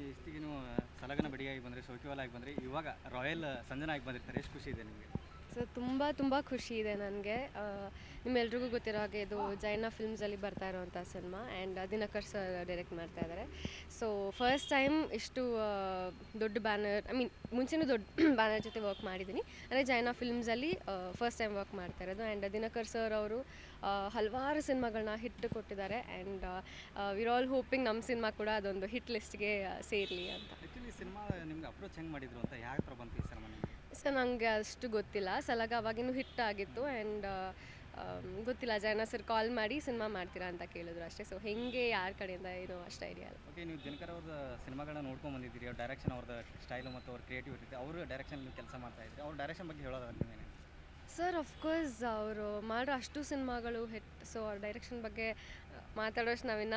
ಇಷ್ಟಿಗೆ ನೀವು ಸಲಗನ ಬಡಿಯಾಗಿ ಬಂದರೆ ಶೋಕಿವಾಲ ಆಗಿ ಬಂದರೆ ಇವಾಗ ರಾಯಲ್ ಸಂಜನಾ ಆಗಿ ಬಂದಿರ್ತಾರೆ ಎಷ್ಟು ಖುಷಿ ಇದೆ ನಿಮಗೆ ಸೊ ತುಂಬ ತುಂಬ ಖುಷಿ ಇದೆ ನನಗೆ ನಿಮ್ಮೆಲ್ರಿಗೂ ಗೊತ್ತಿರೋ ಹಾಗೆ ಇದು ಜೈನ ಫಿಲ್ಮ್ಸಲ್ಲಿ ಬರ್ತಾ ಇರೋವಂಥ cinema and Dinakar sir direct ಮಾಡ್ತಾ ಇದ್ದಾರೆ ಸೊ ಫಸ್ಟ್ ಟೈಮ್ ಇಷ್ಟು ಆ, ದೊಡ್ಡ ಬ್ಯಾನರ್ ಐ ಮೀನ್ ಮುಂಚೆನೂ ದೊಡ್ಡ ಬ್ಯಾನರ್ ಜೊತೆ ವರ್ಕ್ ಮಾಡಿದ್ದೀನಿ ಅಂದರೆ ಜೈನ ಫಿಲ್ಮ್ಸಲ್ಲಿ ಫಸ್ಟ್ ಟೈಮ್ ವರ್ಕ್ ಮಾಡ್ತಾ ಇರೋದು ಆ್ಯಂಡ್ ದಿನಕರ್ ಸರ್ ಅವರು ಹಲವಾರು ಸಿನಿಮಾಗಳನ್ನ ಹಿಟ್ ಕೊಟ್ಟಿದ್ದಾರೆ ಆ್ಯಂಡ್ ವಿರ್ ಆಲ್ ಹೋಪಿಂಗ್ ನಮ್ಮ ಸಿನಿಮಾ ಕೂಡ ಅದೊಂದು ಹಿಟ್ ಲಿಸ್ಟ್ಗೆ ಸೇರಲಿ ಅಂತ ಆ್ಯಕ್ಚುಲಿ ಸಿನಿಮಾ ನಿಮ್ಗೆ ಅಪ್ರೋಚ್ ಹೆಂಗೆ ಮಾಡಿದ್ರು ಅಂತ ಯಾವ ಥರ ಬಂತು ಈ ಸಿನಿಮಾ ನಿಮಗೆ ಸರ್ ನನಗೆ ಅಷ್ಟು ಗೊತ್ತಿಲ್ಲ ಸಲಗ ಅವಾಗಿನೂ ಹಿಟ್ ಆಗಿತ್ತು ಆ್ಯಂಡ್ ಗೊತ್ತಿಲ್ಲ ಜನ ಸರ್ ಕಾಲ್ ಮಾಡಿ ಸಿನಿಮಾ ಮಾಡ್ತೀರಾ ಅಂತ ಕೇಳಿದ್ರು ಅಷ್ಟೇ ಸೊ ಹೆಂಗೆ ಯಾರ ಕಡೆಯಿಂದ ಏನೋ ಅಷ್ಟು ಐಡಿಯಾ ಇಲ್ಲ ಓಕೆ ನೀವು ದಿನಕರ್ ಅವ್ರದ್ದು ಸಿನಿಮಾಗಳನ್ನ ನೋಡ್ಕೊಂಡು ಬಂದಿದ್ದೀರಿ ಅವ್ರ ಡೈರೆಕ್ಷನ್ ಅವ್ರದ್ದು ಸ್ಟೈಲು ಮತ್ತು ಅವ್ರ ಕ್ರಿಯೇಟಿವಿಟಿ ಅವ್ರ ಡೈರೆಕ್ಷನ್ ನೀವು ಕೆಲಸ ಮಾಡ್ತಾ ಇದ್ರಿ ಅವ್ರ ಡೈರೆಕ್ಷನ್ ಬಗ್ಗೆ ಹೇಳೋದು ನೀವೇನೆ ಸರ್ ಅಫ್ಕೋರ್ಸ್ ಅವರು ಮಾಡೋ ಅಷ್ಟು ಸಿನಿಮಾಗಳು ಹಿಟ್ ಸೊ ಅವ್ರ ಡೈರೆಕ್ಷನ್ ಬಗ್ಗೆ ಮಾತಾಡೋಷ್ಟು ನಾವಿನ್ನ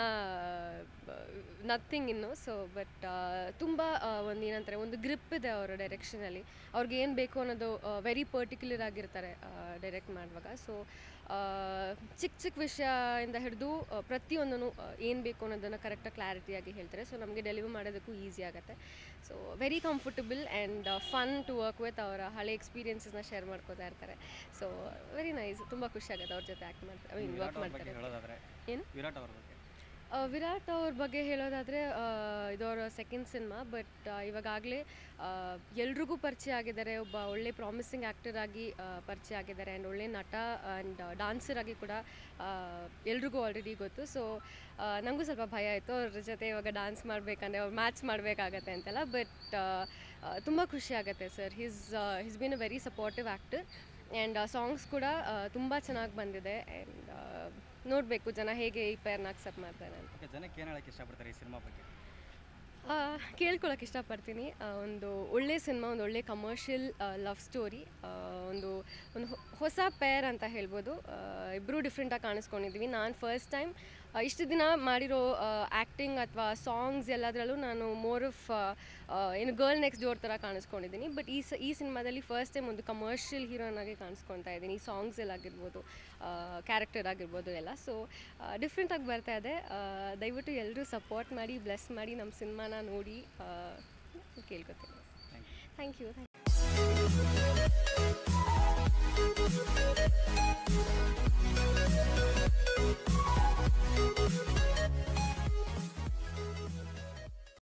ನಥಿಂಗ್ ಇನ್ನು ಸೊ ಬಟ್ ತುಂಬ ಒಂದು ಏನಂತಾರೆ ಒಂದು ಗ್ರಿಪ್ ಇದೆ ಅವರ ಡೈರೆಕ್ಷನಲ್ಲಿ ಅವ್ರಿಗೆ ಏನು ಬೇಕು ಅನ್ನೋದು ವೆರಿ ಪರ್ಟಿಕ್ಯುಲರ್ ಆಗಿರ್ತಾರೆ ಡೈರೆಕ್ಟ್ ಮಾಡುವಾಗ ಸೊ ಚಿಕ್ಕ ಚಿಕ್ಕ ವಿಷಯದಿಂದ ಹಿಡಿದು ಪ್ರತಿಯೊಂದೂ ಏನು ಬೇಕು ಅನ್ನೋದನ್ನು ಕರೆಕ್ಟಾಗಿ ಕ್ಲಾರಿಟಿಯಾಗಿ ಹೇಳ್ತಾರೆ ಸೊ ನಮಗೆ ಡೆಲಿವರ್ ಮಾಡೋದಕ್ಕೂ ಈಸಿ ಆಗುತ್ತೆ so very comfortable and fun to work with ಅವರ ಹಳೆ ಎಕ್ಸ್ಪೀರಿಯನ್ಸಸ್ನ ಶೇರ್ ಮಾಡ್ಕೋತಾ ಇರ್ತಾರೆ ಸೊ ವೆರಿ ನೈಸ್ ತುಂಬ ಖುಷಿ ಆಗುತ್ತೆ ಅವ್ರ ಜೊತೆ ಆ್ಯಕ್ಟ್ ಮಾಡ್ತಾರೆ ಐ ಮೀನ್ ವರ್ಕ್ ವಿರಾಟ್ ಅವ್ರ ಬಗ್ಗೆ ಮಾಡ್ತಾರೆ ಹೇಳೋದಾದ್ರೆ ಏನು ವಿರಾಟ್ ಅವ್ರ ಬಗ್ಗೆ ಆ, ವಿರಾಟ್ ಅವ್ರ ಬಗ್ಗೆ ಹೇಳೋದಾದರೆ ಇದವರ ಸೆಕೆಂಡ್ ಸಿನಿಮಾ ಬಟ್ ಇವಾಗಲೇ ಎಲ್ರಿಗೂ ಪರಿಚಯ ಆಗಿದ್ದಾರೆ ಒಬ್ಬ ಒಳ್ಳೆ ಪ್ರಾಮಿಸಿಂಗ್ ಆ್ಯಕ್ಟರ್ ಆಗಿ ಆ, ಪರಿಚಯ ಆಗಿದ್ದಾರೆ ಆ್ಯಂಡ್ ಒಳ್ಳೆ ನಟ ಆ್ಯಂಡ್ ಡಾನ್ಸರ್ ಆಗಿ ಕೂಡ ಆ, ಎಲ್ರಿಗೂ ಆಲ್ರೆಡಿ ಗೊತ್ತು ಸೊ ನನಗೂ ಸ್ವಲ್ಪ ಭಯ ಆಯಿತು ಅವ್ರ ಜೊತೆ ಇವಾಗ ಡಾನ್ಸ್ ಮಾಡಬೇಕಂದ್ರೆ ಅವ್ರು ಮ್ಯಾಚ್ ಮಾಡಬೇಕಾಗತ್ತೆ ಅಂತೆಲ್ಲ ಬಟ್ ತುಂಬ ಖುಷಿ ಆಗುತ್ತೆ sir he's he's been a very supportive actor and songs ಕೂಡ ತುಂಬ ಚೆನ್ನಾಗಿ ಬಂದಿದೆ ಆ್ಯಂಡ್ ನೋಡಬೇಕು ಜನ ಹೇಗೆ ಈ ಪೇರ್ನ ಅಕ್ಸೆಪ್ಟ್ ಮಾಡ್ತಾರೆ ಅಂತ ಓಕೆ ಜನಕ್ಕೆ ಏನು ಹೇಳಕ್ಕೆ ಇಷ್ಟಪಡ್ತಾರೆ ಈ ಸಿನಿಮಾ ಬಗ್ಗೆ ಕೇಳ್ಕೊಳಕ್ಕೆ ಇಷ್ಟಪಡ್ತೀನಿ ಆ, ಒಂದು ಒಳ್ಳೆ ಸಿನಿಮಾ ಒಂದು ಒಳ್ಳೆ ಕಮರ್ಷಿಯಲ್ ಲವ್ ಸ್ಟೋರಿ ಒಂದು ಒಂದು ಹೊ- ಹೊಸ ಪೇರ್ ಅಂತ ಹೇಳ್ಬೋದು ಇಬ್ಬರು ಡಿಫ್ರೆಂಟಾಗಿ ಕಾಣಿಸ್ಕೊಂಡಿದ್ದೀವಿ ನಾನು ಫಸ್ಟ್ ಟೈಮ್ ಇಷ್ಟು ದಿನ ಮಾಡಿರೋ ಆ್ಯಕ್ಟಿಂಗ್ ಅಥವಾ ಸಾಂಗ್ಸ್ ಎಲ್ಲದರಲ್ಲೂ ನಾನು ಮೋರ್ ಆಫ್ ಏನು ಗರ್ಲ್ ನೆಕ್ಸ್ಟ್ ಡೋರ್ ಥರ ಕಾಣಿಸ್ಕೊಂಡಿದ್ದೀನಿ ಬಟ್ ಈ ಸ ಈ ಸಿನಿಮಾದಲ್ಲಿ ಫಸ್ಟ್ ಟೈಮ್ ಒಂದು ಕಮರ್ಷಿಯಲ್ ಹೀರೋನ್ ಆಗಿ ಕಾಣಿಸ್ಕೊತಾ ಇದ್ದೀನಿ ಈ ಸಾಂಗ್ಸ್ ಎಲ್ಲ ಆಗಿರ್ಬೋದು ಕ್ಯಾರೆಕ್ಟರ್ ಆಗಿರ್ಬೋದು ಎಲ್ಲ ಸೊ ಡಿಫ್ರೆಂಟಾಗಿ ಬರ್ತಾ ಇದೆ ಆ, ದಯವಿಟ್ಟು ಎಲ್ಲರೂ ಸಪೋರ್ಟ್ ಮಾಡಿ ಬ್ಲೆಸ್ ಮಾಡಿ ನಮ್ಮ ಸಿನಿಮಾನ ನೋಡಿ ಆ, ಕೇಳ್ಕೊತೀನಿ thank you thank you thank